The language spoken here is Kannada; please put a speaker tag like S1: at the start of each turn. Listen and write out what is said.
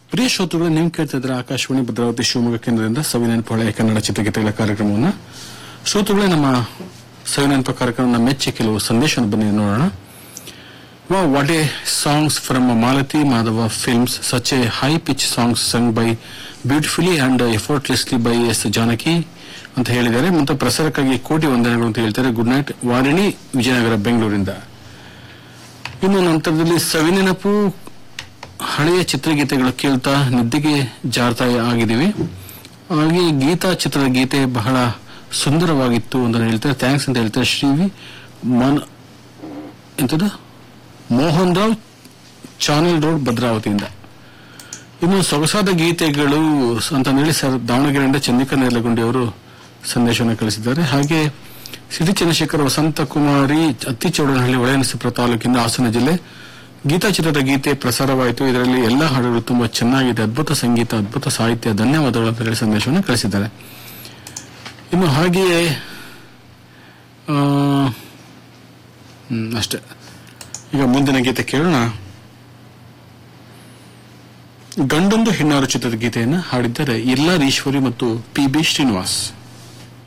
S1: ಪ್ರಿಯ ಶ್ರೋತೃಗಳು ನೀವು ಕೇಳ್ತಾ ಇದ್ರೆ ಆಕಾಶವಾಣಿ ಭದ್ರಾವತಿ ಶಿವಮೊಗ್ಗ ಕೇಂದ್ರದಿಂದ ಸವಿನೆನಪು ಹಳೆಯ ಕನ್ನಡ ಚಿತ್ರಗೀತೆಗಳ ಕಾರ್ಯಕ್ರಮವನ್ನು ಶ್ರೋತೃಗಳೇ ನಮ್ಮ ಸವಿನೆನಪು ಕಾರ್ಯಕ್ರಮ ಮೆಚ್ಚಿ ಕೆಲವು ಸಂದೇಶವನ್ನು ಬನ್ನಿ ನೋಡೋಣ Wow, what a songs from Malati Madhava films, such a high pitch songs sung by beautifully and effortlessly by S Janaki ಅಂತ ಹೇಳಿದ್ದಾರೆ ಮತ್ತು ಪ್ರಸಾರಕ್ಕಾಗಿ ಕೋಟಿ ವಂದನೆಗಳು ಅಂತ ಹೇಳ್ತಾರೆ ಗುಡ್ ನೈಟ್ ವಾರಿಣಿ ವಿಜಯನಗರ ಬೆಂಗಳೂರಿಂದ ಇನ್ನು ನಂತರದಲ್ಲಿ ಸವಿನೆನಪು ಹಳೆಯ ಚಿತ್ರಗೀತೆಗಳು ಕೇಳ್ತಾ ನಿದ್ದೆಗೆ ಜಾರ್ತಾ ಆಗಿದ್ದೀವಿ ಹಾಗೆ ಗೀತಾ ಚಿತ್ರದ ಗೀತೆ ಬಹಳ ಸುಂದರವಾಗಿತ್ತು ಅಂತ ಹೇಳ್ತಾರೆ ಥ್ಯಾಂಕ್ಸ್ ಅಂತ ಹೇಳ್ತಾರೆ ಶ್ರೀವಿ ಮನ್ ಎಂತದು ಮೋಹನ್ ರಾವ್ ಚಾನಲ್ ರೋಡ್ ಭದ್ರಾವತಿಯಿಂದ ಇನ್ನು ಸೊಗಸಾದ ಗೀತೆಗಳು ಅಂತ ಹೇಳಿ ಸರ್ ದಾವಣಗೆರೆಯಿಂದ ಚಂದ್ರಿಕಾ ನೇರ್ಲಗುಂಡಿ ಅವರು ಸಂದೇಶವನ್ನು ಕಳಿಸಿದ್ದಾರೆ ಹಾಗೆ ಸಿಟಿ ಚಂದ್ರಶೇಖರ್ ವಸಂತ ಕುಮಾರಿ ಅತ್ತಿಚೌಡನಹಳ್ಳಿ ಒಳಯನಸಿಪುರ ತಾಲೂಕಿನ ಹಾಸನ ಜಿಲ್ಲೆ ಗೀತಾ ಚಿತ್ರದ ಗೀತೆ ಪ್ರಸಾರವಾಯಿತು ಇದರಲ್ಲಿ ಎಲ್ಲ ಹಾಡುಗಳು ತುಂಬಾ ಚೆನ್ನಾಗಿದೆ ಅದ್ಭುತ ಸಂಗೀತ ಅದ್ಭುತ ಸಾಹಿತ್ಯ ಧನ್ಯವಾದಗಳು ಅಂತ ಹೇಳಿ ಸಂದೇಶವನ್ನು ಕಳಿಸಿದ್ದಾರೆ ಇನ್ನು ಹಾಗೆಯೇ ಆ, ಹ್ಮ್, ಅಷ್ಟೇ ಈಗ ಮುಂದಿನ ಗೀತೆ ಕೇಳೋಣ ಗಂಡೊಂದು ಹೆಣ್ಣಾರು ಚಿತ್ರದ ಗೀತೆಯನ್ನು ಹಾಡಿದ್ದಾರೆ ಇಲ್ಲಾರೀಶ್ವರಿ ಮತ್ತು ಪಿ ಬಿ ಶ್ರೀನಿವಾಸ್